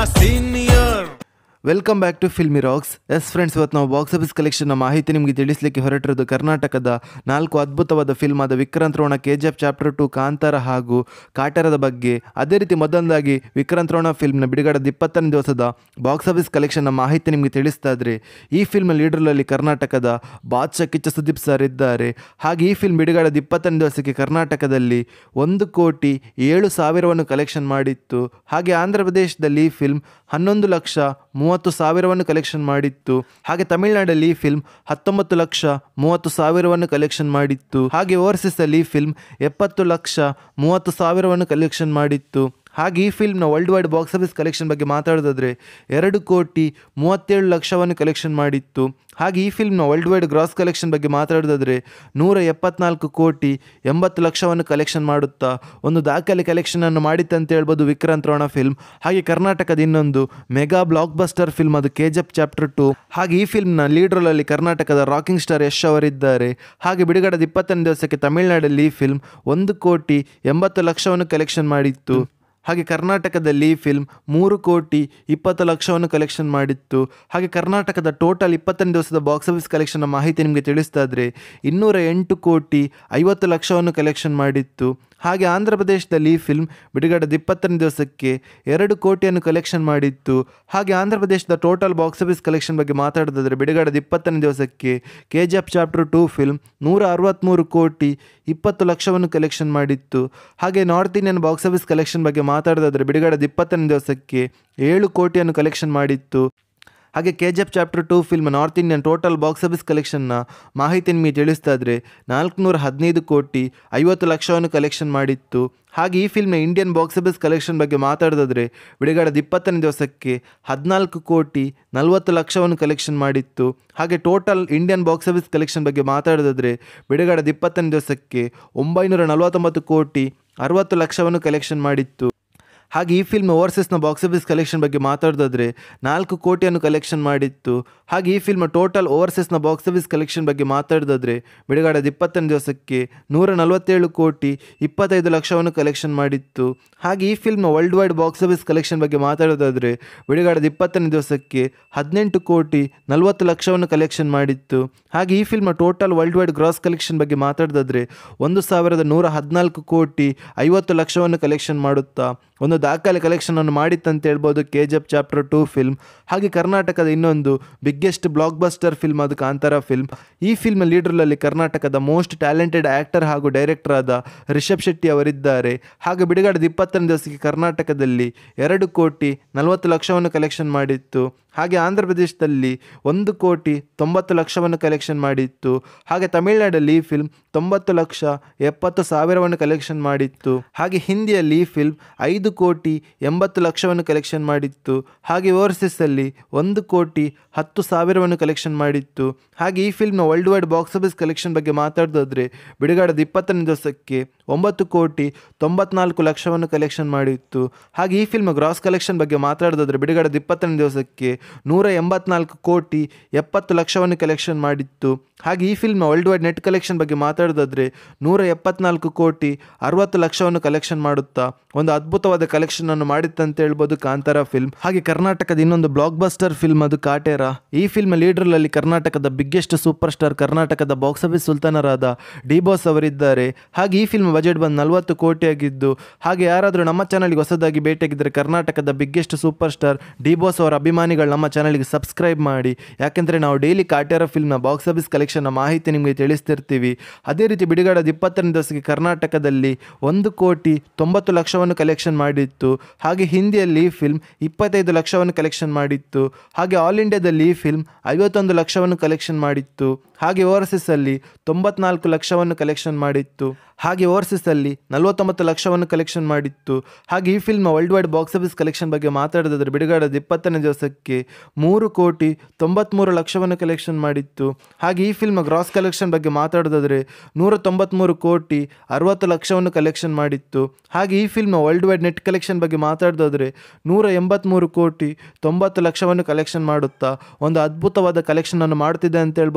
senior welcome back to filmy rocks yes friends ಇವತ್ತು ನಾವು box office ಕಲೆಕ್ಷನ್ನ ಮಾಹಿತಿ ನಿಮಗೆ ತಿಳಿಸಲಿಕ್ಕೆ ಹೊರಟಿರೋದು ಕರ್ನಾಟಕದ ನಾಲ್ಕು ಅದ್ಭುತವಾದ ಫಿಲ್ಮ್ ಆದ Vikrant Rona K G F chapter two Kantara ಹಾಗೂ ಕಾಟರದ ಬಗ್ಗೆ ಅದೇ ರೀತಿ ಮೊದಲನೇದಾಗಿ ವಿಕ್ರಾಂತ್ ರೋಣ ಫಿಲ್ಮ್ನ ಬಿಡುಗಡೆದ ಇಪ್ಪತ್ತನೇ ದಿವಸದ ಬಾಕ್ಸ್ ಆಫೀಸ್ ಕಲೆಕ್ಷನ್ನ ಮಾಹಿತಿ ನಿಮಗೆ ತಿಳಿಸ್ತಾ ಇದ್ರೆ ಈ ಫಿಲ್ಮ್ ಲೀಡರ್ನಲ್ಲಿ ಕರ್ನಾಟಕದ ಬಾದ್ಶಾ ಕಿಚ್ಚ ಸುದೀಪ್ ಸರ್ ಇದ್ದಾರೆ ಹಾಗೆ ಈ ಫಿಲ್ಮ್ ಬಿಡುಗಡೆದ ಇಪ್ಪತ್ತನೇ ದಿವಸಕ್ಕೆ ಕರ್ನಾಟಕದಲ್ಲಿ ಒಂದು ಕೋಟಿ ಏಳು ಸಾವಿರವನ್ನು ಕಲೆಕ್ಷನ್ ಮಾಡಿತ್ತು ಹಾಗೆ ಆಂಧ್ರ ಪ್ರದೇಶದಲ್ಲಿ ಈ ಫಿಲ್ಮ್ ಹನ್ನೊಂದು ಲಕ್ಷ ಮೂವತ್ತು ಸಾವಿರವನ್ನು ಕಲೆಕ್ಷನ್ ಮಾಡಿತ್ತು ಹಾಗೆ ತಮಿಳುನಾಡಲ್ಲಿ ಈ ಫಿಲ್ಮ್ ಹತ್ತೊಂಬತ್ತು ಲಕ್ಷ ಮೂವತ್ತು ಸಾವಿರವನ್ನು ಕಲೆಕ್ಷನ್ ಮಾಡಿತ್ತು ಹಾಗೆ ಓವರ್ಸೀಸ್ ಅಲ್ಲಿ ಈ ಫಿಲ್ಮ್ ಎಪ್ಪತ್ತು ಲಕ್ಷ ಮೂವತ್ತು ಸಾವಿರವನ್ನು ಕಲೆಕ್ಷನ್ ಮಾಡಿತ್ತು ಹಾಗೆ ಈ ಫಿಲ್ಮ್ನ world wide box office collection ಬಗ್ಗೆ ಮಾತಾಡೋದಾದ್ರೆ ಎರಡು ಕೋಟಿ ಮೂವತ್ತೇಳು ಲಕ್ಷವನ್ನು ಕಲೆಕ್ಷನ್ ಮಾಡಿತ್ತು ಹಾಗೆ ಈ ಫಿಲ್ಮ್ನ ವರ್ಲ್ಡ್ ವೈಡ್ ಗ್ರಾಸ್ ಕಲೆಕ್ಷನ್ ಬಗ್ಗೆ ಮಾತಾಡೋದಾದ್ರೆ ನೂರ ಎಪ್ಪತ್ನಾಲ್ಕು ಕೋಟಿ ಎಂಬತ್ತು ಲಕ್ಷವನ್ನು ಕಲೆಕ್ಷನ್ ಮಾಡುತ್ತಾ ಒಂದು ದಾಖಲೆ ಕಲೆಕ್ಷನನ್ನು ಮಾಡಿತ್ತಂತ ಹೇಳ್ಬೋದು ವಿಕ್ರಾಂತ್ ರೋಣ ಫಿಲ್ಮ್ ಹಾಗೆ ಕರ್ನಾಟಕದ ಇನ್ನೊಂದು ಮೆಗಾ ಬ್ಲಾಕ್ ಬಸ್ಟರ್ ಫಿಲ್ಮ್ ಅದು K G F chapter two ಹಾಗೆ ಈ ಫಿಲ್ಮ್ನ ಲೀಡ್ ರೋಲಲ್ಲಿ ಕರ್ನಾಟಕದ ರಾಕಿಂಗ್ ಸ್ಟಾರ್ ಯಶ್ ಅವರಿದ್ದಾರೆ ಹಾಗೆ ಬಿಡುಗಡೆದ ಇಪ್ಪತ್ತನೇ ದಿವಸಕ್ಕೆ ತಮಿಳುನಾಡಲ್ಲಿ ಈ ಫಿಲ್ಮ್ ಒಂದು ಕೋಟಿ ಎಂಬತ್ತು ಲಕ್ಷವನ್ನು ಕಲೆಕ್ಷನ್ ಮಾಡಿತ್ತು ಹಾಗೆ ಕರ್ನಾಟಕದಲ್ಲಿ ಈ ಫಿಲ್ಮ್ ಮೂರು ಕೋಟಿ ಇಪ್ಪತ್ತು ಲಕ್ಷವನ್ನು ಕಲೆಕ್ಷನ್ ಮಾಡಿತ್ತು ಹಾಗೆ ಕರ್ನಾಟಕದ ಟೋಟಲ್ ಇಪ್ಪತ್ತನೇ ದಿವಸದ ಬಾಕ್ಸ್ ಆಫೀಸ್ ಕಲೆಕ್ಷನ್ನ ಮಾಹಿತಿ ನಿಮಗೆ ತಿಳಿಸ್ತಾ ಇದ್ರೆ ಇನ್ನೂರ ಎಂಟು ಕೋಟಿ ಐವತ್ತು ಲಕ್ಷವನ್ನು ಕಲೆಕ್ಷನ್ ಮಾಡಿತ್ತು ಹಾಗೆ ಆಂಧ್ರ ಪ್ರದೇಶದಲ್ಲಿ ಈ ಫಿಲ್ಮ್ ಬಿಡುಗಡೆದ ಇಪ್ಪತ್ತನೇ ದಿವಸಕ್ಕೆ ಎರಡು ಕೋಟಿಯನ್ನು ಕಲೆಕ್ಷನ್ ಮಾಡಿತ್ತು ಹಾಗೆ ಆಂಧ್ರ ಪ್ರದೇಶದ ಟೋಟಲ್ ಬಾಕ್ಸ್ ಆಫೀಸ್ ಕಲೆಕ್ಷನ್ ಬಗ್ಗೆ ಮಾತಾಡೋದಾದರೆ ಬಿಡುಗಡೆದ ಇಪ್ಪತ್ತನೇ ದಿವಸಕ್ಕೆ K G F chapter two film ನೂರ ಅರವತ್ತ್ಮೂರು ಕೋಟಿ ಇಪ್ಪತ್ತು ಲಕ್ಷವನ್ನು ಕಲೆಕ್ಷನ್ ಮಾಡಿತ್ತು ಹಾಗೆ north Indian box office collection ಬಗ್ಗೆ ಮಾತಾಡೋದಾದರೆ ಬಿಡುಗಡೆದ ಇಪ್ಪತ್ತನೇ ದಿವಸಕ್ಕೆ ಏಳು ಕೋಟಿಯನ್ನು ಕಲೆಕ್ಷನ್ ಮಾಡಿತ್ತು ಹಾಗೆ K G F chapter two film north Indian total box office ಕಲೆಕ್ಷನ್ನ ಮಾಹಿತಿ ನಿಮಗೆ ತಿಳಿಸ್ತಾ ಇದ್ರೆ ನಾಲ್ಕುನೂರ ಹದಿನೈದು ಕೋಟಿ ಐವತ್ತು ಲಕ್ಷವನ್ನು ಕಲೆಕ್ಷನ್ ಮಾಡಿತ್ತು ಹಾಗೆ ಈ ಫಿಲ್ಮ್ನ ಇಂಡಿಯನ್ ಬಾಕ್ಸ್ ಆಫೀಸ್ ಕಲೆಕ್ಷನ್ ಬಗ್ಗೆ ಮಾತಾಡೋದಾದ್ರೆ ಬಿಡುಗಡೆದ ಇಪ್ಪತ್ತನೇ ದಿವಸಕ್ಕೆ ಹದಿನಾಲ್ಕು ಕೋಟಿ ನಲವತ್ತು ಲಕ್ಷವನ್ನು ಕಲೆಕ್ಷನ್ ಮಾಡಿತ್ತು ಹಾಗೆ total Indian box office collection ಬಗ್ಗೆ ಮಾತಾಡೋದಾದ್ರೆ ಬಿಡುಗಡೆದ ಇಪ್ಪತ್ತನೇ ದಿವಸಕ್ಕೆ ಒಂಬೈನೂರ ನಲವತ್ತೊಂಬತ್ತು ಕೋಟಿ ಅರವತ್ತು ಲಕ್ಷವನ್ನು ಕಲೆಕ್ಷನ್ ಮಾಡಿತ್ತು ಹಾಗೆ ಈ ಫಿಲ್ಮ್ ಓವರ್ಸೀಸ್ನ ಬಾಕ್ಸ್ ಆಫೀಸ್ ಕಲೆಕ್ಷನ್ ಬಗ್ಗೆ ಮಾತಾಡೋದಾದ್ರೆ ನಾಲ್ಕು ಕೋಟಿಯನ್ನು ಕಲೆಕ್ಷನ್ ಮಾಡಿತ್ತು ಹಾಗೆ ಈ ಫಿಲ್ಮ್ ಟೋಟಲ್ ಓವರ್ಸೀಸ್ನ ಬಾಕ್ಸ್ ಆಫೀಸ್ ಕಲೆಕ್ಷನ್ ಬಗ್ಗೆ ಮಾತಾಡೋದಾದ್ರೆ ಬಿಡುಗಡೆದ ಇಪ್ಪತ್ತನೇ ದಿವಸಕ್ಕೆ ನೂರ ನಲವತ್ತೇಳು ಕೋಟಿ ಇಪ್ಪತ್ತೈದು ಲಕ್ಷವನ್ನು ಕಲೆಕ್ಷನ್ ಮಾಡಿತ್ತು ಹಾಗೆ ಈ ಫಿಲ್ಮ್ನ world wide box office collection ಬಗ್ಗೆ ಮಾತಾಡೋದಾದ್ರೆ ಬಿಡುಗಡೆದ ಇಪ್ಪತ್ತನೇ ದಿವಸಕ್ಕೆ ಹದಿನೆಂಟು ಕೋಟಿ ನಲವತ್ತು ಲಕ್ಷವನ್ನು ಕಲೆಕ್ಷನ್ ಮಾಡಿತ್ತು ಹಾಗೆ ಈ ಫಿಲ್ಮ್ನ total world wide gross collection ಬಗ್ಗೆ ಮಾತಾಡೋದಾದ್ರೆ ಒಂದು ಸಾವಿರದ ನೂರ ಹದಿನಾಲ್ಕು ಕೋಟಿ ಐವತ್ತು ಲಕ್ಷವನ್ನು ಕಲೆಕ್ಷನ್ ಮಾಡುತ್ತಾ ಒಂದು ದಾಖಲೆ ಕಲೆಕ್ಷನ್ ಅನ್ನು ಮಾಡಿತ್ತಂತ ಹೇಳ್ಬೋದು K G F chapter two film ಹಾಗೆ ಕರ್ನಾಟಕದ ಇನ್ನೊಂದು ಬಿಗ್ಗೆಸ್ಟ್ ಬ್ಲಾಕ್ ಬಸ್ಟರ್ ಫಿಲ್ಮ್ ಅದು ಕಾಂತಾರ ಫಿಲ್ಮ್ ಈ ಫಿಲ್ಮ್ ಲೀಡರ್ನಲ್ಲಿ ಕರ್ನಾಟಕದ ಮೋಸ್ಟ್ ಟ್ಯಾಲೆಂಟೆಡ್ ಆ್ಯಕ್ಟರ್ ಹಾಗೂ ಡೈರೆಕ್ಟರ್ ಆದ ರಿಷಬ್ ಶೆಟ್ಟಿ ಅವರಿದ್ದಾರೆ ಹಾಗೆ ಬಿಡುಗಡೆದ ಇಪ್ಪತ್ತನೇ ದಿವಸಕ್ಕೆ ಕರ್ನಾಟಕದಲ್ಲಿ ಎರಡು ಕೋಟಿ ನಲವತ್ತು ಲಕ್ಷವನ್ನು ಕಲೆಕ್ಷನ್ ಮಾಡಿತ್ತು ಹಾಗೆ ಆಂಧ್ರ ಪ್ರದೇಶದಲ್ಲಿ ಒಂದು ಕೋಟಿ ತೊಂಬತ್ತು ಲಕ್ಷವನ್ನು ಕಲೆಕ್ಷನ್ ಮಾಡಿತ್ತು ಹಾಗೆ ತಮಿಳುನಾಡಲ್ಲಿ ಈ ಫಿಲ್ಮ್ ತೊಂಬತ್ತು ಲಕ್ಷ ಎಪ್ಪತ್ತು ಸಾವಿರವನ್ನು ಕಲೆಕ್ಷನ್ ಮಾಡಿತ್ತು ಹಾಗೆ ಹಿಂದಿಯಲ್ಲಿ ಈ ಫಿಲ್ಮ್ ಐದು ಕೋಟಿ ಎಂಬತ್ತು ಲಕ್ಷವನ್ನು ಕಲೆಕ್ಷನ್ ಮಾಡಿತ್ತು ಹಾಗೆ ಓವರ್ಸೀಸಲ್ಲಿ ಒಂದು ಕೋಟಿ ಹತ್ತು ಸಾವಿರವನ್ನು ಕಲೆಕ್ಷನ್ ಮಾಡಿತ್ತು ಹಾಗೆ ಈ ಫಿಲ್ಮ್ನ world wide box office collection ಬಗ್ಗೆ ಮಾತಾಡೋದಾದ್ರೆ ಬಿಡುಗಡೆದ ಇಪ್ಪತ್ತನೇ ದಿವಸಕ್ಕೆ ಒಂಬತ್ತು ಕೋಟಿ ತೊಂಬತ್ನಾಲ್ಕು ಲಕ್ಷವನ್ನು ಕಲೆಕ್ಷನ್ ಮಾಡಿತ್ತು ಹಾಗೆ ಈ ಫಿಲ್ಮ್ ಗ್ರಾಸ್ ಕಲೆಕ್ಷನ್ ಬಗ್ಗೆ ಮಾತಾಡೋದಾದ್ರೆ ಬಿಡುಗಡೆದ ಇಪ್ಪತ್ತನೇ ದಿವಸಕ್ಕೆ ನೂರ ಎಂಬತ್ನಾಲ್ಕು ಕೋಟಿ ಎಪ್ಪತ್ತು ಲಕ್ಷವನ್ನು ಕಲೆಕ್ಷನ್ ಮಾಡಿತ್ತು ಹಾಗೆ ಈ ಫಿಲ್ಮ್ನ ವರ್ಲ್ಡ್ ವೈಡ್ ನೆಟ್ ಕಲೆಕ್ಷನ್ ಬಗ್ಗೆ ಮಾತಾಡೋದಾದ್ರೆ ನೂರ ಎಪ್ಪತ್ನಾಲ್ಕು ಕೋಟಿ ಅರವತ್ತು ಲಕ್ಷವನ್ನು ಕಲೆಕ್ಷನ್ ಮಾಡುತ್ತಾ ಒಂದು ಅದ್ಭುತವಾದ ಕಲೆಕ್ಷನ್ ಅನ್ನು ಮಾಡಿತ್ತಂತ ಹೇಳ್ಬೋದು ಕಾಂತಾರ ಫಿಲ್ಮ್ ಹಾಗೆ ಕರ್ನಾಟಕದ ಇನ್ನೊಂದು ಬ್ಲಾಕ್ ಬಸ್ಟರ್ ಫಿಲ್ಮ್ ಅದು ಕಾಟೇರ ಈ ಫಿಲ್ಮ್ ಲೀಡರ್ನಲ್ಲಿ ಕರ್ನಾಟಕದ ಬಿಗ್ಗೆಸ್ಟ್ ಸೂಪರ್ ಸ್ಟಾರ್ ಕರ್ನಾಟಕದ ಬಾಕ್ಸ್ ಆಫೀಸ್ ಸುಲ್ತಾನರಾದ ಡಿ ಬಾಸ್ ಅವರಿದ್ದಾರೆ ಹಾಗೆ ಈ ಫಿಲ್ಮ್ ಬಜೆಟ್ ಬಂದು ನಲವತ್ತು ಕೋಟಿ ಆಗಿದ್ದು ಹಾಗೆ ಯಾರಾದರೂ ನಮ್ಮ ಚಾನಲ್ಗೆ ಹೊಸದಾಗಿ ಭೇಟಿಯಾಗಿದ್ದರೆ ಕರ್ನಾಟಕದ biggest super star D boss ಅವರ ಅಭಿಮಾನಿಗಳು ನಮ್ಮ ಚಾನಲ್ಗೆ ಸಬ್ಸ್ಕ್ರೈಬ್ ಮಾಡಿ ಯಾಕೆಂದರೆ ನಾವು ಡೈಲಿ ಕಾಟೇರ ಫಿಲ್ಮ್ನ ಬಾಕ್ಸ್ ಆಫೀಸ್ ಕಲೆಕ್ಷನ್ನ ಮಾಹಿತಿ ನಿಮಗೆ ತಿಳಿಸ್ತಿರ್ತೀವಿ ಅದೇ ರೀತಿ ಬಿಡುಗಡೆದ ಇಪ್ಪತ್ತನೇ ದಿವಸಕ್ಕೆ ಕರ್ನಾಟಕದಲ್ಲಿ ಒಂದು ಕೋಟಿ ತೊಂಬತ್ತು ಲಕ್ಷವನ್ನು ಕಲೆಕ್ಷನ್ ಮಾಡಿತ್ತು ಹಾಗೆ ಹಿಂದಿಯಲ್ಲಿ ಈ ಫಿಲ್ಮ್ ಇಪ್ಪತ್ತೈದು ಲಕ್ಷವನ್ನು ಕಲೆಕ್ಷನ್ ಮಾಡಿತ್ತು ಹಾಗೆ ಆಲ್ ಇಂಡಿಯಾದಲ್ಲಿ ಈ ಫಿಲ್ಮ್ ಐವತ್ತೊಂದು ಲಕ್ಷವನ್ನು ಕಲೆಕ್ಷನ್ ಮಾಡಿತ್ತು ಹಾಗೆ ಓವರ್ಸೀಸಲ್ಲಿ ತೊಂಬತ್ನಾಲ್ಕು ಲಕ್ಷವನ್ನು ಕಲೆಕ್ಷನ್ ಮಾಡಿತ್ತು ಹಾಗೆ ಓವರ್ಸೀಸಲ್ಲಿ ನಲವತ್ತೊಂಬತ್ತು ಲಕ್ಷವನ್ನು ಕಲೆಕ್ಷನ್ ಮಾಡಿತ್ತು ಹಾಗೆ ಈ film world wide box office collection ಬಗ್ಗೆ ಮಾತಾಡೋದಾದ್ರೆ ಬಿಡುಗಡೆದ ಇಪ್ಪತ್ತನೇ ದಿವಸಕ್ಕೆ ಮೂರು ಕೋಟಿ ತೊಂಬತ್ತ್ಮೂರು ಲಕ್ಷವನ್ನು ಕಲೆಕ್ಷನ್ ಮಾಡಿತ್ತು ಹಾಗೆ ಈ ಫಿಲ್ಮ್ ಗ್ರಾಸ್ ಕಲೆಕ್ಷನ್ ಬಗ್ಗೆ ಮಾತಾಡೋದಾದ್ರೆ ನೂರ ತೊಂಬತ್ತ್ಮೂರು ಕೋಟಿ ಅರವತ್ತು ಲಕ್ಷವನ್ನು ಕಲೆಕ್ಷನ್ ಮಾಡಿತ್ತು ಹಾಗೆ ಈ film world wide net collection ಬಗ್ಗೆ ಮಾತಾಡೋದಾದ್ರೆ ನೂರ ಎಂಬತ್ತ್ಮೂರು ಕೋಟಿ ತೊಂಬತ್ತು ಲಕ್ಷವನ್ನು ಕಲೆಕ್ಷನ್ ಮಾಡುತ್ತಾ ಒಂದು ಅದ್ಭುತವಾದ ಕಲೆಕ್ಷನ್ ಅನ್ನು ಮಾಡುತ್ತಿದೆ ಅಂತ ಹೇಳ್ಬೋದು ಕಾಟೆ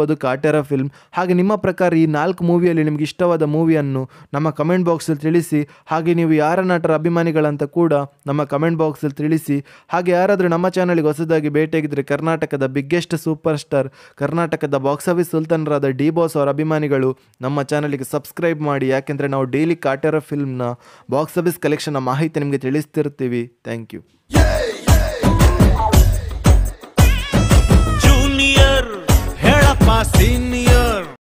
ಕಾಟೆರ ಫಿಲ್ಮ್ ಹಾಗೆ ನಿಮ್ಮ ಪ್ರಕಾರ ಈ ನಾಲ್ಕು ಮೂವಿಯಲ್ಲಿ ನಿಮಗೆ ಇಷ್ಟವಾದ ಮೂವಿಯನ್ನು ನಮ್ಮ ಕಮೆಂಟ್ ಬಾಕ್ಸಲ್ಲಿ ತಿಳಿಸಿ ಹಾಗೆ ನೀವು ಯಾರ ನಟರ ಅಭಿಮಾನಿಗಳಂತ ಕೂಡ ನಮ್ಮ ಕಮೆಂಟ್ ಬಾಕ್ಸಲ್ಲಿ ತಿಳಿಸಿ ಹಾಗೆ ಯಾರಾದರೂ ನಮ್ಮ ಚಾನಲ್ಗೆ ಹೊಸದಾಗಿ ಭೇಟಿಯಾಗಿದ್ದರೆ ಕರ್ನಾಟಕದ ಬಿಗ್ಗೆಸ್ಟ್ ಸೂಪರ್ ಸ್ಟಾರ್ ಕರ್ನಾಟಕದ ಬಾಕ್ಸ್ ಆಫೀಸ್ ಸುಲ್ತಾನರಾದ ಡಿ ಬಾಸ್ ಅವರ ಅಭಿಮಾನಿಗಳು ನಮ್ಮ ಚಾನಲ್ಗೆ ಸಬ್ಸ್ಕ್ರೈಬ್ ಮಾಡಿ ಯಾಕೆಂದರೆ ನಾವು ಡೈಲಿ ಕಾಟೆರ ಫಿಲ್ಮ್ನ ಬಾಕ್ಸ್ ಆಫೀಸ್ ಕಲೆಕ್ಷನ್ನ ಮಾಹಿತಿ ನಿಮಗೆ ತಿಳಿಸ್ತಿರ್ತೀವಿ ಥ್ಯಾಂಕ್ ಯು ಜೂನಿಯರ್ ಹೇಳಪ್ಪ ಸೀನಿಯರ್